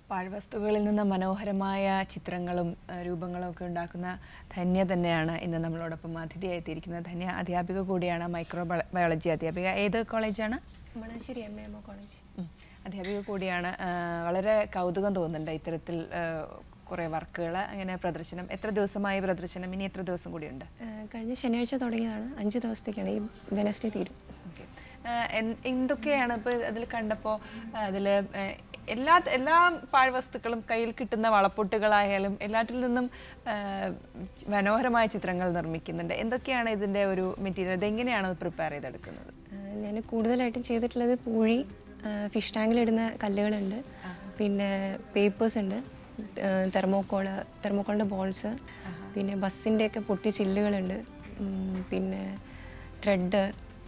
പാഴ്വസ്തുക്കളിൽ നിന്ന് മനോഹരമായ ചിത്രങ്ങളും ആ, രൂപങ്ങളും ഒക്കെ ഉണ്ടാക്കുന്ന ധന്യ തന്നെയാണ് ഇന്ന് നമ്മളോടൊപ്പം അതിഥിയായി എത്തിയിരിക്കുന്നത് ധന്യ അധ്യാപിക കൂടിയാണ് മൈക്രോ ബയ- ബയോളജി അധ്യാപിക ഏത് കോളേജാണ് Manassery M A M college ഉം. അധ്യാപിക കൂടിയാണ് ആ, വളരെ കൗതുകം തോന്നുന്നുണ്ട് ഇത്തരത്തിൽ കുറേ വർക്കുകൾ അങ്ങനെ പ്രദർശനം എത്ര ദിവസമായി പ്രദർശനം ഇനി എത്ര ദിവസം കൂടിയുണ്ട് ഏഹ് കഴിഞ്ഞ ശനിയാഴ്ച തുടങ്ങിയതാണ് അഞ്ച് ദിവസത്തേക്കാണ് ഈ വെനസ്ഡേ തീരും ഓക്കെ. ആഹ് എൻ- എന്തൊക്കെയാണ് ഇപ്പോൾ അതിൽ കണ്ടപ്പോൾ അതിൽ എല്ലാ എല്ലാ പാഴ്വസ്തുക്കളും കയ്യിൽ കിട്ടുന്ന വളപ്പൊട്ടുകളായാലും എല്ലാറ്റിൽ നിന്നും ആഹ് മനോഹരമായ ചിത്രങ്ങൾ നിർമ്മിക്കുന്നുണ്ട് എന്തൊക്കെയാണ് ഇതിൻ്റെ ഒരു മെറ്റീരിയൽ ഇതെങ്ങനെയാണ് അത് പ്രിപ്പയർ ചെയ്തെടുക്കുന്നത് ഞാൻ കൂടുതലായിട്ടും ചെയ്തിട്ടുള്ളത് പൂഴി ഫിഷ് ടാങ്കിലിടുന്ന കല്ലുകളുണ്ട് പിന്നെ പേപ്പേഴ്സ് ഉണ്ട് തെർമോക്കോള് തെർമോക്കോളിൻ്റെ ബോൾസ് പിന്നെ ബസ്സിൻ്റെയൊക്കെ പൊട്ടിയ ചില്ലുകളുണ്ട് ഉം, പിന്നെ ത്രെഡ്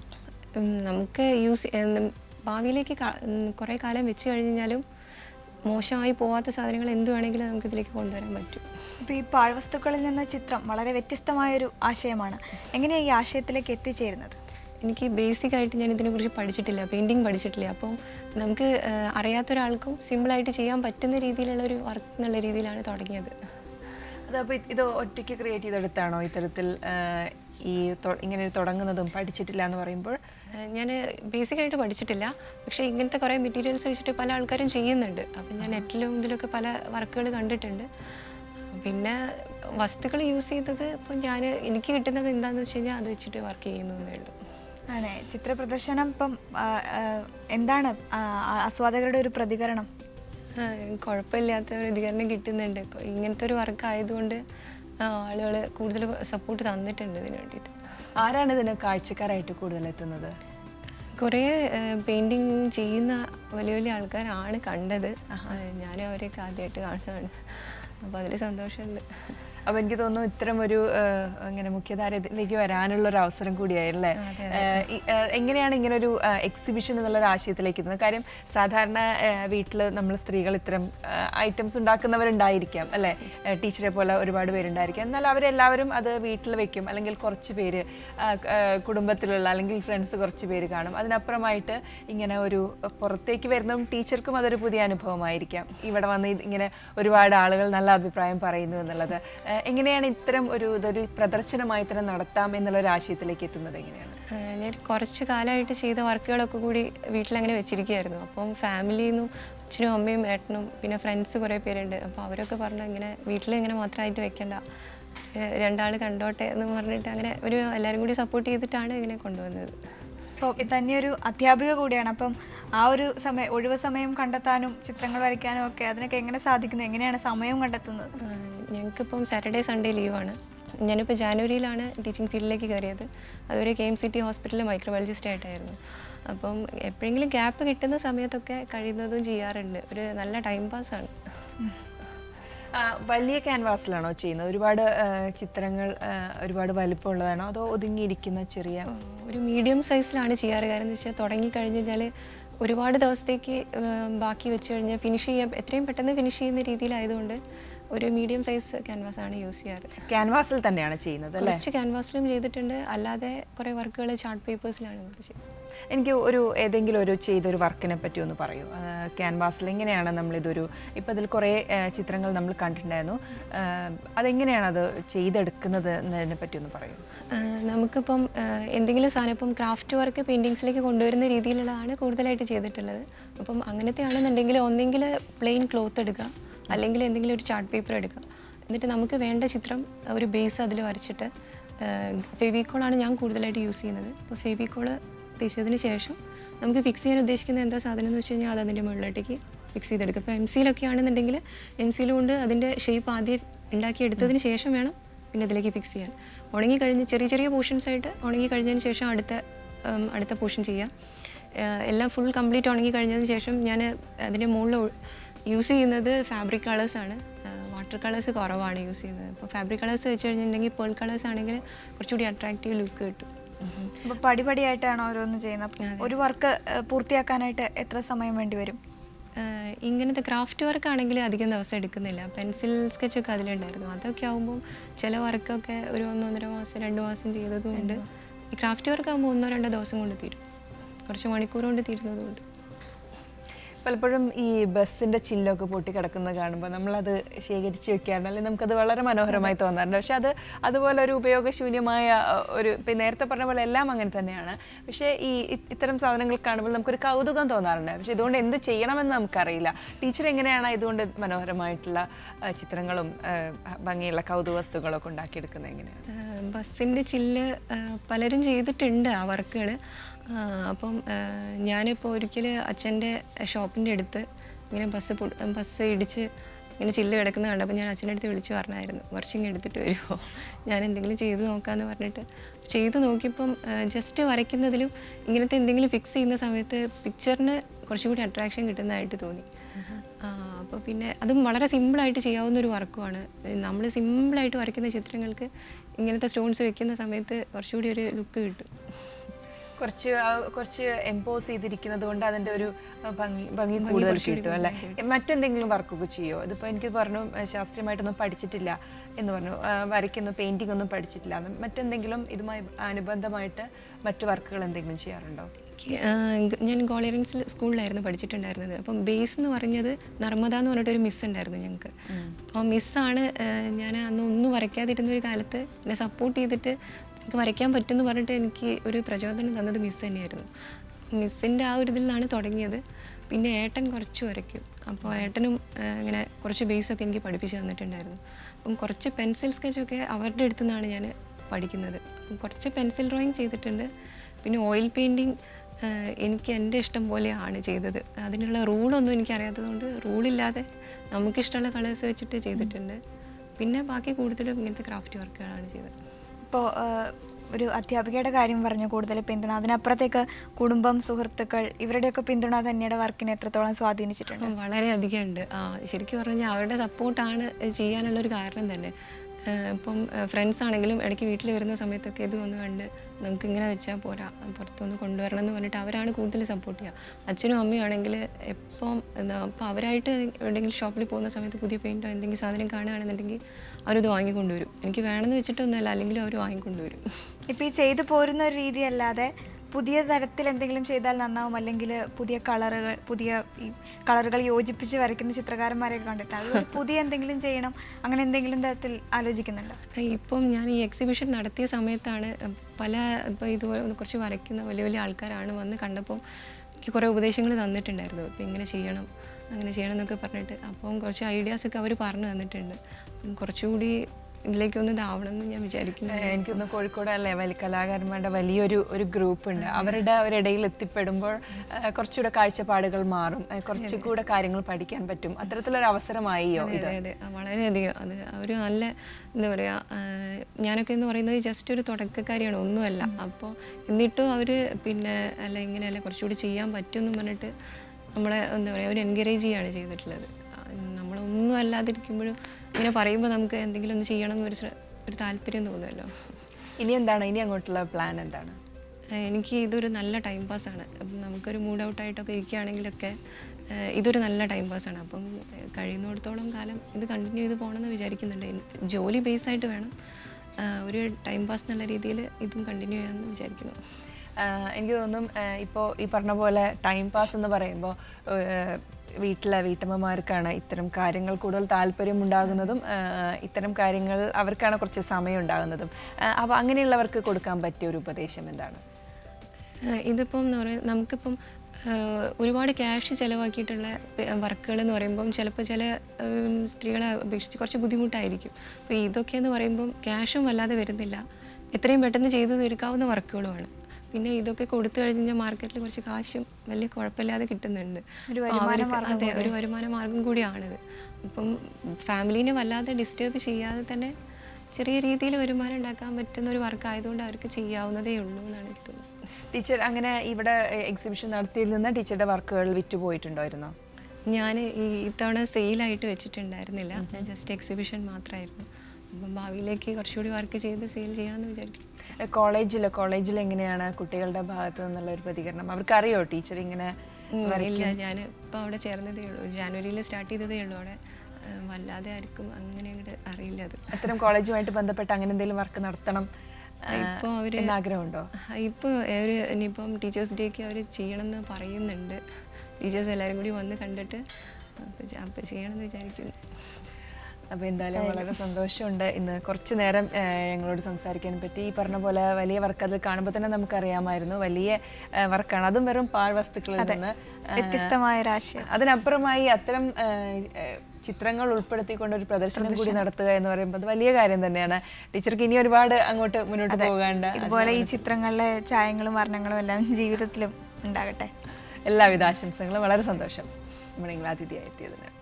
നമുക്ക് യൂസ് ഭാവിയിലേക്ക് ക- ഉം, കുറേ കാലം വെച്ച് കഴിഞ്ഞാലും മോശമായി പോവാത്ത സാധനങ്ങൾ എന്ത് വേണമെങ്കിലും നമുക്ക് ഇതിലേക്ക് കൊണ്ടുവരാൻ പറ്റും ഇപ്പോൾ ഈ പാഴ്വസ്തുക്കളിൽ നിന്ന് ചിത്രം വളരെ വ്യത്യസ്തമായൊരു ആശയമാണ് എങ്ങനെയാണ് ഈ ആശയത്തിലേക്ക് എത്തിച്ചേരുന്നത് എനിക്ക് ബേസിക് ആയിട്ട് ഞാൻ ഇതിനെക്കുറിച്ച് പഠിച്ചിട്ടില്ല പെയിൻറ്റിങ് പഠിച്ചിട്ടില്ല അപ്പം നമുക്ക് ആ, അറിയാത്ത ഒരാൾക്കും സിമ്പിളായിട്ട് ചെയ്യാൻ പറ്റുന്ന രീതിയിലുള്ള ഒരു വർക്ക് എന്നുള്ള രീതിയിലാണ് തുടങ്ങിയത് അതപ്പോൾ ഇത് ഒറ്റയ്ക്ക് ക്രിയേറ്റ് ചെയ്തെടുത്താണോ ഇത്തരത്തിൽ ആഹ് ഈ തൊ- ഇങ്ങനെ ഒരു തുടങ്ങുന്നതും പഠിച്ചിട്ടില്ല എന്ന് പറയുമ്പോൾ ഞാൻ ബേസിക് ആയിട്ട് പഠിച്ചിട്ടില്ല പക്ഷേ ഇങ്ങനത്തെ കുറേ മെറ്റീരിയൽസ് വെച്ചിട്ട് പല ആൾക്കാരും ചെയ്യുന്നുണ്ട് അപ്പം ഞാൻ നെറ്റിലും ഇതിലൊക്കെ പല വർക്കുകൾ കണ്ടിട്ടുണ്ട് പിന്നെ വസ്തുക്കൾ യൂസ് ചെയ്തത് ഇപ്പം ഞാൻ എനിക്ക് കിട്ടുന്നത് എന്താണെന്ന് വെച്ച് കഴിഞ്ഞാൽ അത് വെച്ചിട്ട് വർക്ക് ചെയ്യുന്നു എന്നേ ഉള്ളൂ ആണ് ചിത്ര പ്രദർശനം ഇപ്പം ആ, ആ, എന്താണ് ആ, ആസ്വാദകരുടെ ഒരു പ്രതികരണം ആ, കുഴപ്പമില്ലാത്ത ഒരു പ്രതികരണം കിട്ടുന്നുണ്ട് കൊ- ഇങ്ങനത്തെ ഒരു വർക്ക് ആയതുകൊണ്ട് ആളുകൾ കൂടുതൽ സപ്പോർട്ട് തന്നിട്ടുണ്ട് ഇതിന് വേണ്ടിയിട്ട് ആരാണ് ഇതിന് കാഴ്ചക്കാരായിട്ട് കൂടുതൽ എത്തുന്നത് കുറേ പെയിൻറ്റിങ് ചെയ്യുന്ന വലിയ വലിയ ആൾക്കാരാണ് കണ്ടത് ഞാൻ അവരെയൊക്കെ ആദ്യമായിട്ട് കാണുകയാണ് അപ്പോൾ അതിൽ സന്തോഷമുണ്ട് അപ്പോൾ എനിക്ക് തോന്നുന്നു ഇത്തരം ഒരു ആഹ്, ഇങ്ങനെ മുഖ്യധാരയിലേക്ക് വരാനുള്ള ഒരു അവസരം കൂടിയായല്ലേ അതെ, ആഹ് ഈ, ആഹ് എങ്ങനെയാണ് ഇങ്ങനെ ഒരു എക്സിബിഷൻ എന്നുള്ള ഒരു ആശയത്തിലേക്ക് എത്തുന്നത് കാര്യം സാധാരണ വീട്ടിൽ നമ്മൾ സ്ത്രീകൾ ഇത്തരം ഐറ്റംസ് ഉണ്ടാക്കുന്നവരുണ്ടായിരിക്കാം അല്ലേ ആഹ് ടീച്ചറെ പോലെ ഒരുപാട് പേരുണ്ടായിരിക്കാം എന്നാൽ അവരെല്ലാവരും അത് വീട്ടിൽ വെക്കും അല്ലെങ്കിൽ കുറച്ച് പേര് ആഹ് ആഹ് കുടുംബത്തിലുള്ള അല്ലെങ്കിൽ ഫ്രണ്ട്സ് കുറച്ച് പേര് കാണും അതിനപ്പുറമായിട്ട് ഇങ്ങനെ ഒരു പുറത്തേക്ക് വരുന്നതും ടീച്ചർക്കും അതൊരു പുതിയ അനുഭവമായിരിക്കാം ഇവിടെ വന്ന് ഇത് ഇങ്ങനെ ഒരുപാട് ആളുകൾ നല്ല അഭിപ്രായം പറയുന്നു എന്നുള്ളത് ആഹ് എങ്ങനെയാണ് ഇത്തരം ഒരു ഇതൊരു പ്രദർശനമായി തന്നെ നടത്താം എന്നുള്ള ഒരു ആശയത്തിലേക്ക് എത്തുന്നത് എങ്ങനെയാണ് ആ, ഞാൻ കുറച്ച് കാലമായിട്ട് ചെയ്ത വർക്കുകളൊക്കെ കൂടി വീട്ടിലങ്ങനെ വെച്ചിരിക്കുകയായിരുന്നു അപ്പം ഫാമിലിയിൽ നിന്നും അച്ഛനും അമ്മയും ഏട്ടനും പിന്നെ ഫ്രണ്ട്സ് കുറേ പേരുണ്ട് അപ്പോൾ അവരൊക്കെ പറഞ്ഞു ഇങ്ങനെ വീട്ടിൽ ഇങ്ങനെ മാത്രമായിട്ട് വെക്കണ്ട രണ്ടാൾ കണ്ടോട്ടെ എന്ന് പറഞ്ഞിട്ട് അങ്ങനെ ഒരു എല്ലാവരും കൂടി സപ്പോർട്ട് ചെയ്തിട്ടാണ് ഇങ്ങനെ കൊണ്ടുവന്നത് ഇപ്പോൾ തന്നെ ഒരു അധ്യാപിക കൂടിയാണ് അപ്പം ആ ഒരു സമയം ഒഴിവ് സമയം കണ്ടെത്താനും ചിത്രങ്ങൾ വരയ്ക്കാനും ഒക്കെ അതിനൊക്കെ എങ്ങനെ സാധിക്കുന്നു എങ്ങനെയാണ് സമയം കണ്ടെത്തുന്നത് ആ, ഞങ്ങൾക്കിപ്പം സാറ്റർഡേ സൺഡേ ലീവാണ് ഞാനിപ്പോൾ ജാനുവരിയിലാണ് ടീച്ചിങ് ഫീൽഡിലേക്ക് കയറിയത് അതുവരെ കെ എം സി ടി ഹോസ്പിറ്റലിൽ മൈക്രോബയോളജിസ്റ്റ് ആയിട്ടായിരുന്നു അപ്പം എപ്പോഴെങ്കിലും ഗ്യാപ്പ് കിട്ടുന്ന സമയത്തൊക്കെ കഴിയുന്നതും ചെയ്യാറുണ്ട് ഒരു നല്ല ടൈം പാസ്സാണ് ആ, വലിയ ക്യാൻവാസിലാണോ ചെയ്യുന്നത് ഒരുപാട് ആഹ് ചിത്രങ്ങൾ ആഹ് ഒരുപാട് വലിപ്പമുള്ളതാണോ അതോ ഒതുങ്ങിയിരിക്കുന്ന ചെറിയ ഒരു മീഡിയം സൈസിലാണ് ചെയ്യാറ് കാരണം എന്ന് വെച്ചാൽ തുടങ്ങി കഴിഞ്ഞ് കഴിഞ്ഞാൽ ഒരുപാട് ദിവസത്തേക്ക് ഉം, ബാക്കി വെച്ച് കഴിഞ്ഞാൽ ഫിനിഷ് ചെയ്യാൻ എത്രയും പെട്ടെന്ന് ഫിനിഷ് ചെയ്യുന്ന രീതിയിലായതുകൊണ്ട് ഒരു മീഡിയം സൈസ് ക്യാൻവാസ് ആണ് യൂസ് ചെയ്യാറ് ക്യാൻവാസിൽ തന്നെയാണ് ചെയ്യുന്നത് അല്ലേ കുറച്ച് ക്യാൻവാസിലും ചെയ്തിട്ടുണ്ട് അല്ലാതെ കുറേ വർക്കുകൾ ചാർട്ട് പേപ്പേഴ്സിലാണ് ചെയ്തത് എനിക്ക് ഒരു ഏതെങ്കിലും ഒരു ചെയ്തൊരു വർക്കിനെ പറ്റി ഒന്ന് പറയൂ ആഹ് ക്യാൻവാസിൽ എങ്ങനെയാണ് നമ്മളിതൊരു ഇപ്പം അതിൽ കുറേ ആഹ് ചിത്രങ്ങൾ നമ്മൾ കണ്ടിട്ടുണ്ടായിരുന്നു ആഹ് അതെങ്ങനെയാണ് അത് ചെയ്തെടുക്കുന്നത് എന്നതിനെ പറ്റി ഒന്ന് പറയൂ ആഹ് നമുക്കിപ്പം ആഹ് എന്തെങ്കിലും സാധനം ഇപ്പം ക്രാഫ്റ്റ് വർക്ക് പെയിൻറ്റിങ്സിലേക്ക് കൊണ്ടുവരുന്ന രീതിയിലുള്ളതാണ് കൂടുതലായിട്ട് ചെയ്തിട്ടുള്ളത് അപ്പം അങ്ങനത്തെ ആണെന്നുണ്ടെങ്കിൽ ഒന്നെങ്കിൽ പ്ലെയിൻ ക്ലോത്ത് എടുക്കുക അല്ലെങ്കിൽ എന്തെങ്കിലും ഒരു ചാർട്ട് പേപ്പർ എടുക്കുക എന്നിട്ട് നമുക്ക് വേണ്ട ചിത്രം ഒരു ബേസ് അതിൽ വരച്ചിട്ട് ഫെവിക്കോളാണ് ഞാൻ കൂടുതലായിട്ട് യൂസ് ചെയ്യുന്നത് അപ്പോൾ ഫെവിക്കോള് തേച്ചതിന് ശേഷം നമുക്ക് ഫിക്സ് ചെയ്യാൻ ഉദ്ദേശിക്കുന്ന എന്താ സാധനം എന്ന് വെച്ച് കഴിഞ്ഞാൽ അത് അതിൻ്റെ മുകളിലോട്ടേക്ക് ഫിക്സ് ചെയ്തെടുക്കുക ഇപ്പോൾ എം സിയിലൊക്കെ ആണെന്നുണ്ടെങ്കിൽ എം സിയിൽ കൊണ്ട് അതിൻ്റെ ഷേപ്പ് ആദ്യം ഉണ്ടാക്കിയെടുത്തതിന് ശേഷം വേണം പിന്നെ അതിലേക്ക് ഫിക്സ് ചെയ്യാൻ ഉണങ്ങി കഴിഞ്ഞ് ചെറിയ ചെറിയ പോർഷൻസ് ആയിട്ട് ഉണങ്ങി കഴിഞ്ഞതിന് ശേഷം അടുത്ത ഉം, അടുത്ത പോർഷൻ ചെയ്യാം ഏഹ് എല്ലാം ഫുൾ കംപ്ലീറ്റ് ഉണങ്ങി കഴിഞ്ഞതിന് ശേഷം ഞാൻ അതിൻ്റെ മുകളിൽ യൂസ് ചെയ്യുന്നത് ഫാബ്രിക് കളേഴ്സാണ് വാട്ടർ കളേഴ്സ് കുറവാണ് യൂസ് ചെയ്യുന്നത് അപ്പോൾ ഫാബ്രിക് കളേഴ്സ് വെച്ച് കഴിഞ്ഞിട്ടുണ്ടെങ്കിൽ പേൾ കളേഴ്സ് ആണെങ്കിൽ കുറച്ചുകൂടി അട്രാക്റ്റീവ് ലുക്ക് കിട്ടും അപ്പോൾ പടിപടിയായിട്ടാണ് ഓരോന്ന് ചെയ്യുന്നത് ഒരു വർക്ക് പൂർത്തിയാക്കാനായിട്ട് എത്ര സമയം വേണ്ടി വരും ആഹ് ഇങ്ങനത്തെ ക്രാഫ്റ്റ് വർക്ക് ആണെങ്കിൽ അധികം ദിവസം എടുക്കുന്നില്ല പെൻസിൽ സ്കെച്ചൊക്കെ അതിലുണ്ടായിരുന്നു അതൊക്കെ ആകുമ്പോൾ ചില വർക്കൊക്കെ ഒരു ഒന്നൊന്നര മാസം രണ്ട് മാസം ചെയ്തതും ഉണ്ട് ഈ ക്രാഫ്റ്റ് വർക്ക് ആകുമ്പോൾ ഒന്നോ രണ്ടോ ദിവസം കൊണ്ട് തീരും കുറച്ച് മണിക്കൂർ കൊണ്ട് തീരുന്നതും ഉണ്ട് പലപ്പോഴും ഈ ബസ്സിന്റെ ചില്ലൊക്കെ പൊട്ടി കിടക്കുന്നത് കാണുമ്പോൾ നമ്മളത് ശേഖരിച്ച് വെക്കാറുണ്ട് അല്ലെങ്കിൽ നമുക്കത് വളരെ മനോഹരമായി തോന്നാറുണ്ട് പക്ഷെ അത് അതുപോലെ ഒരു ഉപയോഗശൂന്യമായ അഹ്, ഒരു ഇപ്പം നേരത്തെ പറഞ്ഞ പോലെ എല്ലാം അങ്ങനെ തന്നെയാണ് പക്ഷേ ഈ ഇ- ഇത്തരം സാധനങ്ങൾ കാണുമ്പോൾ നമുക്കൊരു കൗതുകം തോന്നാറുണ്ട് പക്ഷെ ഇതുകൊണ്ട് എന്ത് ചെയ്യണമെന്ന് നമുക്കറിയില്ല ടീച്ചർ എങ്ങനെയാണ് ഇതുകൊണ്ട് മനോഹരമായിട്ടുള്ള അഹ്, ചിത്രങ്ങളും അഹ്, ഭംഗിയുള്ള കൗതുക വസ്തുക്കളൊക്കെ ഉണ്ടാക്കിയെടുക്കുന്നത് എങ്ങനെയാണ് ആഹ് ബസ്സിൻ്റെ ചില്ല് ആഹ് പലരും ചെയ്തിട്ടുണ്ട് ആ വർക്കുകൾ അപ്പം ആഹ് ഞാനിപ്പോൾ ഒരിക്കൽ അച്ഛൻ്റെ ഷോപ്പിൻ്റെ അടുത്ത് ഇങ്ങനെ ബസ് പൊ- ബസ് ഇടിച്ച് ഇങ്ങനെ ചില്ല് കിടക്കുന്ന കണ്ടപ്പോൾ ഞാൻ അച്ഛൻ്റെ അടുത്ത് വിളിച്ച് പറഞ്ഞായിരുന്നു കുറച്ചിങ്ങനെ എടുത്തിട്ട് വരുമോ ഞാൻ എന്തെങ്കിലും ചെയ്ത് നോക്കാമെന്ന് പറഞ്ഞിട്ട് ചെയ്ത് നോക്കിയപ്പം ജസ്റ്റ് വരയ്ക്കുന്നതിലും ഇങ്ങനത്തെ എന്തെങ്കിലും ഫിക്സ് ചെയ്യുന്ന സമയത്ത് പിക്ചറിന് കുറച്ചുകൂടി അട്രാക്ഷൻ കിട്ടുന്നതായിട്ട് തോന്നി അപ്പോൾ പിന്നെ അതും വളരെ സിമ്പിളായിട്ട് ചെയ്യാവുന്ന ഒരു വർക്കുമാണ് നമ്മൾ സിമ്പിളായിട്ട് വരയ്ക്കുന്ന ചിത്രങ്ങൾക്ക് ഇങ്ങനത്തെ സ്റ്റോൺസ് വെക്കുന്ന സമയത്ത് കുറച്ചുകൂടി ഒരു ലുക്ക് കിട്ടും കുറച്ച് ആ കുറച്ച് എംപോസ് ചെയ്തിരിക്കുന്നത് കൊണ്ട് അതിന്റെ ഒരു ആ, ഭംഗി ഭംഗി കൂടുതൽ കിട്ടും അല്ലെ മറ്റെന്തെങ്കിലും വർക്കൊക്കെ ചെയ്യോ ഇതിപ്പോ എനിക്ക് പറഞ്ഞു ആ, ശാസ്ത്രീയമായിട്ടൊന്നും പഠിച്ചിട്ടില്ല എന്ന് പറഞ്ഞു ആ, വരയ്ക്കുന്നു പെയിന്റിംഗ് ഒന്നും പഠിച്ചിട്ടില്ല എന്ന്. മറ്റെന്തെങ്കിലും ഇതുമായി അനുബന്ധമായിട്ട് മറ്റു വർക്കുകൾ എന്തെങ്കിലും ചെയ്യാറുണ്ടോ എനിക്ക്, ആ, ഗ- ഞാൻ ഗോളിയറൻസ് സ്കൂളിലായിരുന്നു പഠിച്ചിട്ടുണ്ടായിരുന്നത് അപ്പം ബേസ് എന്ന് പറഞ്ഞത് നർമ്മദ എന്ന് പറഞ്ഞിട്ട് ഒരു മിസ് ഉണ്ടായിരുന്നു ഞങ്ങൾക്ക് അപ്പോൾ മിസ്സാണ് ഞാൻ അന്ന് ഒന്നും വരയ്ക്കാതിരുന്ന ഒരു കാലത്ത് എന്നെ സപ്പോർട്ട് ചെയ്തിട്ട് എനിക്ക് വരയ്ക്കാൻ പറ്റുമെന്ന് പറഞ്ഞിട്ട് എനിക്ക് ഒരു പ്രചോദനം തന്നത് മിസ് തന്നെയായിരുന്നു മിസ്സിൻ്റെ ആ ഒരു ഇതിൽ നിന്നാണ് തുടങ്ങിയത് പിന്നെ ഏട്ടൻ കുറച്ച് വരയ്ക്കും അപ്പോൾ ഏട്ടനും ആ, ഇങ്ങനെ കുറച്ച് ബേസൊക്കെ എനിക്ക് പഠിപ്പിച്ച് തന്നിട്ടുണ്ടായിരുന്നു അപ്പം കുറച്ച് പെൻസിൽ സ്കെച്ചൊക്കെ അവരുടെ അടുത്തു നിന്നാണ് ഞാൻ പഠിക്കുന്നത് അപ്പം കുറച്ച് പെൻസിൽ ഡ്രോയിങ് ചെയ്തിട്ടുണ്ട് പിന്നെ ഓയിൽ പെയിൻറ്റിങ് എനിക്ക് എൻ്റെ ഇഷ്ടം പോലെയാണ് ചെയ്തത് അതിനുള്ള റൂളൊന്നും എനിക്കറിയാത്തതുകൊണ്ട് റൂളില്ലാതെ നമുക്കിഷ്ടമുള്ള കളേഴ്സ് വെച്ചിട്ട് ചെയ്തിട്ടുണ്ട് പിന്നെ ബാക്കി കൂടുതലും ഇങ്ങനത്തെ ക്രാഫ്റ്റ് വർക്കുകളാണ് ചെയ്തത് ഇപ്പോൾ ഒരു അധ്യാപികയുടെ കാര്യം പറഞ്ഞു കൂടുതൽ പിന്തുണ അതിനപ്പുറത്തേക്ക് കുടുംബം സുഹൃത്തുക്കൾ ഇവരുടെയൊക്കെ പിന്തുണ തന്നെയുടെ വർക്കിനെ എത്രത്തോളം സ്വാധീനിച്ചിട്ടുണ്ട് അപ്പം വളരെയധികം ഉണ്ട് ആ ശരിക്കും പറഞ്ഞാൽ അവരുടെ സപ്പോർട്ടാണ് ചെയ്യാനുള്ളൊരു കാരണം തന്നെ ഏഹ് ഇപ്പം ഫ്രണ്ട്സ് ആണെങ്കിലും ഇടയ്ക്ക് വീട്ടിൽ വരുന്ന സമയത്തൊക്കെ ഇത് വന്ന് കണ്ട് നമുക്ക് ഇങ്ങനെ വെച്ചാൽ പോരാ പുറത്തൊന്ന് കൊണ്ടുവരണം എന്ന് പറഞ്ഞിട്ട് അവരാണ് കൂടുതൽ സപ്പോർട്ട് ചെയ്യുക അച്ഛനും അമ്മയും ആണെങ്കിൽ എപ്പം എന്താ അപ്പം അവരായിട്ട് എവിടെയെങ്കിലും ഷോപ്പിൽ പോകുന്ന സമയത്ത് പുതിയ പെയിൻറ്റോ എന്തെങ്കിലും സാധനം കാണുകയാണെന്നുണ്ടെങ്കിൽ അവരത് വാങ്ങിക്കൊണ്ടുവരും എനിക്ക് വേണമെന്ന് വെച്ചിട്ടൊന്നുമല്ല അല്ലെങ്കിൽ അവർ വാങ്ങിക്കൊണ്ടുവരും ഇപ്പം ഈ ചെയ്തു പോരുന്ന ഒരു രീതി അല്ലാതെ പുതിയ തരത്തിൽ എന്തെങ്കിലും ചെയ്താൽ നന്നാവും അല്ലെങ്കിൽ പുതിയ കളറുകൾ പുതിയ ഈ കളറുകൾ യോജിപ്പിച്ച് വരയ്ക്കുന്ന ചിത്രകാരന്മാരെയൊക്കെ കണ്ടിട്ട് അത് പുതിയ എന്തെങ്കിലും ചെയ്യണം അങ്ങനെ എന്തെങ്കിലും തരത്തിൽ ആലോചിക്കുന്നുണ്ടോ ഇപ്പം ഞാൻ ഈ എക്സിബിഷൻ നടത്തിയ സമയത്താണ് പല ഇപ്പോൾ ഇതുപോലെ ഒന്ന് കുറച്ച് വരയ്ക്കുന്ന വലിയ വലിയ ആൾക്കാരാണ് വന്ന് കണ്ടപ്പോൾ എനിക്ക് കുറേ ഉപദേശങ്ങൾ തന്നിട്ടുണ്ടായിരുന്നു ഇപ്പം ഇങ്ങനെ ചെയ്യണം അങ്ങനെ ചെയ്യണം എന്നൊക്കെ പറഞ്ഞിട്ട് അപ്പം കുറച്ച് ഐഡിയാസൊക്കെ അവർ പറഞ്ഞു തന്നിട്ടുണ്ട് അപ്പം കുറച്ചുകൂടി ഇതിലേക്കൊന്ന് ഇതാവണം എന്ന് ഞാൻ വിചാരിക്കുന്നു ഏഹ് എനിക്കൊന്ന് കോഴിക്കോട് അല്ലേ വലിയ കലാകാരന്മാരുടെ വലിയൊരു ഒരു ഗ്രൂപ്പ് ഉണ്ട് അവരുടെ അവരിടയിൽ എത്തിപ്പെടുമ്പോൾ ഏഹ് കുറച്ചുകൂടെ കാഴ്ചപ്പാടുകൾ മാറും ഏഹ് കുറച്ചുകൂടെ കാര്യങ്ങൾ പഠിക്കാൻ പറ്റും അത്തരത്തിലൊരു അവസരമായോ അതെ ഇത് അതെ അതെ ആ, വളരെയധികം അത് ഒരു നല്ല എന്താ പറയുക ഞാനൊക്കെ എന്ന് പറയുന്നത് ജസ്റ്റ് ഒരു തുടക്കക്കാരിയാണ് ഒന്നുമല്ല അപ്പോൾ എന്നിട്ടും അവർ പിന്നെ അല്ല ഇങ്ങനെ അല്ല കുറച്ചുകൂടി ചെയ്യാൻ പറ്റും എന്ന് പറഞ്ഞിട്ട് നമ്മളെ എന്താ പറയുക അവർ എൻകറേജ് ചെയ്യാണ് ചെയ്തിട്ടുള്ളത് ആ, നമ്മളൊന്നും അല്ലാതിരിക്കുമ്പോഴും ഇങ്ങനെ പറയുമ്പോൾ നമുക്ക് എന്തെങ്കിലും ഒന്ന് ചെയ്യണം എന്നൊരു ശ്ര- ഒരു താല്പര്യം തോന്നുമല്ലോ ഇനി എന്താണ് ഇനി അങ്ങോട്ടുള്ള പ്ലാൻ എന്താണ് ഏഹ് എനിക്ക് ഇതൊരു നല്ല ടൈം പാസ്സാണ് അപ്പം നമുക്കൊരു മൂഡ് ഔട്ടായിട്ടൊക്കെ ഇരിക്കുകയാണെങ്കിലൊക്കെ ഏഹ് ഇതൊരു നല്ല ടൈം പാസ്സാണ് അപ്പം ഏഹ് കഴിയുന്നിടത്തോളം കാലം ഇത് കണ്ടിന്യൂ ചെയ്ത് പോകണമെന്ന് വിചാരിക്കുന്നുണ്ട് ഇൻ- ജോലി ബേസായിട്ട് വേണം ഏഹ് ഒരു ടൈം പാസ് എന്നുള്ള രീതിയിൽ ഇതും കണ്ടിന്യൂ ചെയ്യാമെന്ന് വിചാരിക്കുന്നു ആഹ് എനിക്ക് തോന്നും ഇപ്പോൾ ഈ പറഞ്ഞ പോലെ ടൈം പാസ് എന്ന് പറയുമ്പോൾ വീട്ടിലെ വീട്ടമ്മമാർക്കാണ് ഇത്തരം കാര്യങ്ങൾ കൂടുതൽ താല്പര്യം ഉണ്ടാകുന്നതും ആഹ് ഇത്തരം കാര്യങ്ങൾ അവർക്കാണ് കുറച്ച് സമയം ഉണ്ടാകുന്നതും അപ്പോൾ അങ്ങനെയുള്ളവർക്ക് കൊടുക്കാൻ പറ്റിയ ഒരു ഉപദേശം എന്താണ് ഏഹ് ഇതിപ്പം എന്ന് പറയുന്നത് നമുക്കിപ്പം ഏഹ് ഒരുപാട് ക്യാഷ് ചിലവാക്കിയിട്ടുള്ള വർക്കുകൾ എന്ന് പറയുമ്പം ചിലപ്പോൾ ചില ഏഹ് സ്ത്രീകളെ അപേക്ഷിച്ച് കുറച്ച് ബുദ്ധിമുട്ടായിരിക്കും അപ്പോൾ ഇതൊക്കെ എന്ന് പറയുമ്പം ക്യാഷും വല്ലാതെ വരുന്നില്ല എത്രയും പെട്ടെന്ന് ചെയ്ത് തീർക്കാവുന്ന വർക്കുകളുമാണ് പിന്നെ ഇതൊക്കെ കൊടുത്തു കഴിഞ്ഞാൽ മാർക്കറ്റിൽ കുറച്ച് കാശും വലിയ കുഴപ്പമില്ലാതെ കിട്ടുന്നുണ്ട് ഒരു അപ്പോൾ വരുമാന അവർക്ക് മാർഗ്ഗം അതെ ഒരു വരുമാന മാർഗം കൂടിയാണിത് അപ്പം ഫാമിലീനെ വല്ലാതെ ഡിസ്റ്റർബ് ചെയ്യാതെ തന്നെ ചെറിയ രീതിയിൽ വരുമാനം ഉണ്ടാക്കാൻ പറ്റുന്ന ഒരു വർക്ക് ആയതുകൊണ്ട് അവർക്ക് ചെയ്യാവുന്നതേ ഉള്ളൂ എന്നാണ് എനിക്ക് തോന്നുന്നത് ടീച്ചർ അങ്ങനെ ഇവിടെ എക്സിബിഷൻ നടത്തിയതിൽ നിന്ന് ടീച്ചറുടെ വർക്കുകൾ വിറ്റുപോയിട്ടുണ്ടായിരുന്നോ ഞാൻ ഈ ഇത്തവണ സെയിലായിട്ട് വെച്ചിട്ടുണ്ടായിരുന്നില്ല ഞാൻ ജസ്റ്റ് എക്സിബിഷൻ മാത്രമായിരുന്നു അപ്പം ഭാവിയിലേക്ക് കുറച്ചുകൂടി വർക്ക് ചെയ്ത് സെയിൽ ചെയ്യണമെന്ന് വിചാരിക്കുന്നു കോളേജിൽ കോളേജിൽ എങ്ങനെയാണ് കുട്ടികളുടെ ഭാഗത്തു നിന്നുള്ള ഒരു പ്രതികരണം അവർക്കറിയോ ടീച്ചർ ഇങ്ങനെ ഉം, ഇല്ല ഞാൻ ഇപ്പോൾ അവിടെ ചേർന്നതേ ഉള്ളൂ ജാനുവരിയിൽ സ്റ്റാർട്ട് ചെയ്തതേ ഉള്ളൂ അവിടെ ഏഹ് വല്ലാതെ ആർക്കും അങ്ങനെ അങ്ങോട്ട് അറിയില്ല അത് അത്തരം കോളേജുമായിട്ട് ബന്ധപ്പെട്ട് അങ്ങനെ എന്തെങ്കിലും വർക്ക് നടത്തണം ആ, ഇപ്പോൾ അവര് എന്ന് ആഗ്രഹമുണ്ടോ ഇപ്പോൾ ഒരു ഇനിയിപ്പം ടീച്ചേഴ്സ് ഡേക്ക് അവർ ചെയ്യണമെന്ന് പറയുന്നുണ്ട് ടീച്ചേഴ്സ് എല്ലാവരും കൂടി വന്ന് കണ്ടിട്ട് അപ്പോൾ അപ്പോൾ ചെയ്യണമെന്ന് വിചാരിക്കുന്നു അപ്പോൾ എന്തായാലും വളരെ സന്തോഷമുണ്ട് ഇന്ന് കുറച്ച് നേരം ആ, ഞങ്ങളോട് സംസാരിക്കാൻ പറ്റി ഈ പറഞ്ഞ പോലെ വലിയ വർക്ക് അത് കാണുമ്പോൾ തന്നെ നമുക്കറിയാമായിരുന്നു വലിയ വർക്കാണ് അതും വെറും പാഴ്വസ്തുക്കളിൽ നിന്ന് ആ, വ്യത്യസ്തമായ ഒരാശയം അതിനപ്പുറമായി അത്തരം ആ, ആ, ചിത്രങ്ങൾ ഉൾപ്പെടുത്തിക്കൊണ്ട് ഒരു പ്രദർശനം കൂടി നടത്തുക എന്ന് പറയുമ്പോൾ അത് വലിയ കാര്യം തന്നെയാണ് ടീച്ചർക്ക് ഇനി ഒരുപാട് അങ്ങോട്ട് മുന്നോട്ട് പോകാണ്ട് ഇതുപോലെ ഈ ചിത്രങ്ങളിലെ ചായങ്ങളും വർണ്ണങ്ങളും എല്ലാം ജീവിതത്തിലും ഉണ്ടാകട്ടെ എല്ലാവിധ ആശംസകളും വളരെ സന്തോഷം നമ്മുടെ ഇംഗ്ലാതിഥിയായി എത്തിയതിന്